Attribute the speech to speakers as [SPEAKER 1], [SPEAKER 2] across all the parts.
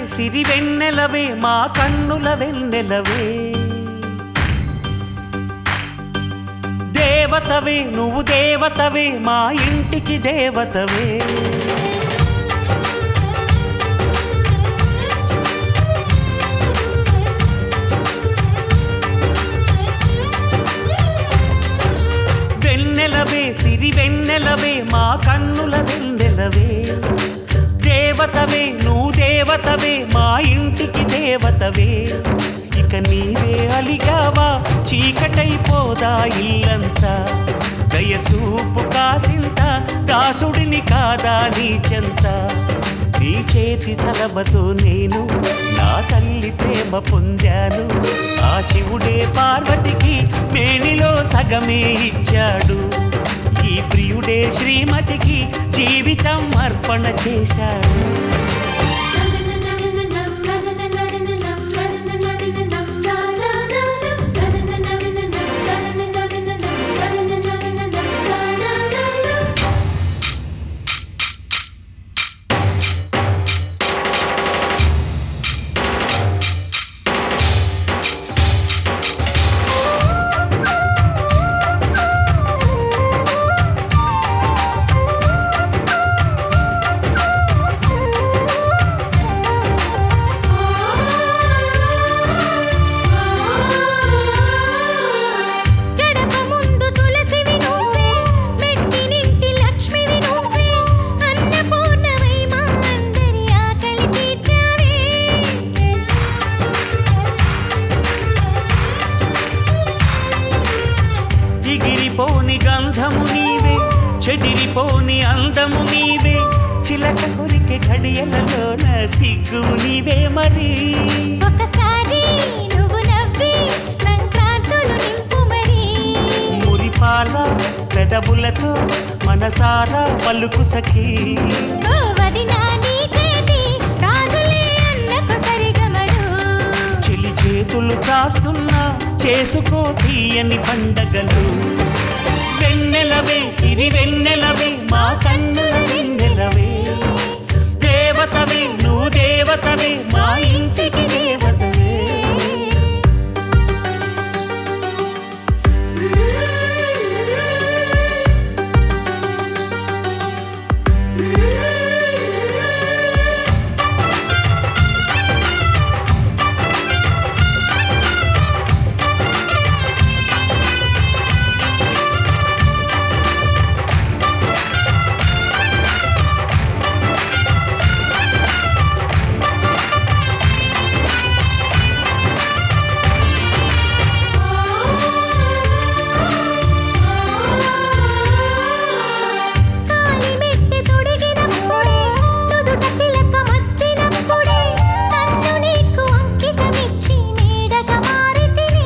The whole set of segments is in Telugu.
[SPEAKER 1] సిరి వెన్నెలవే మా కన్నుల వెన్నెలవే దేవతవే నువ్వు దేవతవే మా ఇంటికి దేవతవే వెన్నెలవే సిరి వెన్నెలవే మా కన్నుల వెన్నెలవే దేవతవే నువ్వు దేవతవే మా ఇంటికి దేవతవే ఇక నీవే అలిగావా చీకటైపోదా ఇల్లంతా దయచూపు కాసింత దాసుడిని కాదా నీ చెంత నీ చేతి చలవతో నేను నా తల్లి ప్రేమ పొందాను ఆ శివుడే పార్వతికి మేనిలో సగమే ఇచ్చాడు ఈ ప్రియుడే శ్రీమతికి జీవితం అర్పణ చేశాడు
[SPEAKER 2] గడప ముందు తులసివి నువ్వే మెట్టినింటి లక్ష్మివి నువ్వే అన్నపూర్ణవై మా అందరి ఆకలి తీర్చావే
[SPEAKER 1] ఎగిరిపోని గంధము నీవే చెదిరిపోని అందము నీవే చిలక కొరికే ఘడియలలోన సిగ్గు నీవే మరి
[SPEAKER 2] ఒకసారి నువ్వు నవ్వి సంక్రాంతులు నింపు మరి
[SPEAKER 1] మురిపాల పెదవులతో మనసారా పలుకు సఖీ
[SPEAKER 2] ఓ వదినా నీ చేతి కాదులే అన్నకు సరిగమడు
[SPEAKER 1] చెలి చేతులు చాస్తున్నా చేసుకో తీయని పండగలు వెన్నెలవే సిరి వెన్నెలవే మా కన్నుల వెన్నెలవే దేవతవే నువ్వు దేవతవే మా ఇంటికి దేవతవే
[SPEAKER 2] కాలి మెట్టి తొడిగినప్పుడే నుదుట తిలక మత్తినప్పుడే నన్ను నీకు అంకితమిచ్చి నీడగా మారితిని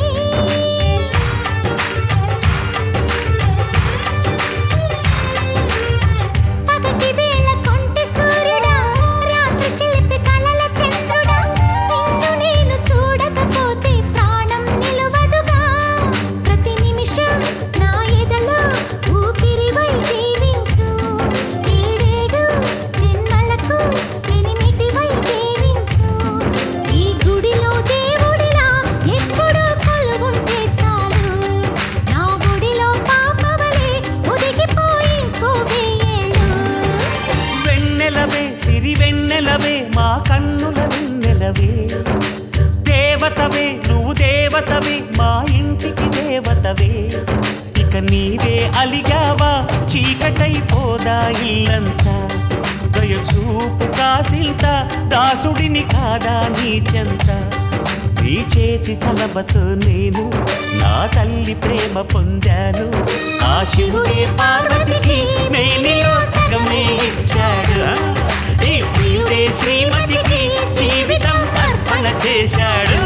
[SPEAKER 2] పగటి వేళ కొంటె సూర్యుడా రాత్రి చిలిపి కలల చంద్రుడా నిన్ను నేను చూడకపోతే ప్రాణం నిలవదుగా ప్రతి నిమిషం నా ఎదలో ఊపిరివై జీవించు ఏడేడు జన్మలకు ఎనిమిదివై దీవించు ఈ గుడిలో దేవుడిలా ఎప్పుడూ కొలువుంటే చాలు నా గుడిలో పాపవలే ఒదిగిపోయి ఇంకో వెయ్యేళ్ళు
[SPEAKER 1] వెన్నెలవే సిరి వెన్నెలవే మా కన్నుల వెన్నెలవే దేవతవే నువ్వు దేవతవే మా ఇంటికి దేవతవే ఇక నీవే అలిగావా చీకటైపోదా ఇల్లంతా దయచూపు కాసింత దాసుడిని కాదా నీ చెంత నీ చేతి చలబతో నేను నా తల్లి ప్రేమ పొందాను ఆ శివుడే పార్వతికి మేనిలో సగమే ఇచ్చాడు ఈ ప్రియుడే శ్రీమతికి జీవితం అర్పణ చేశాడు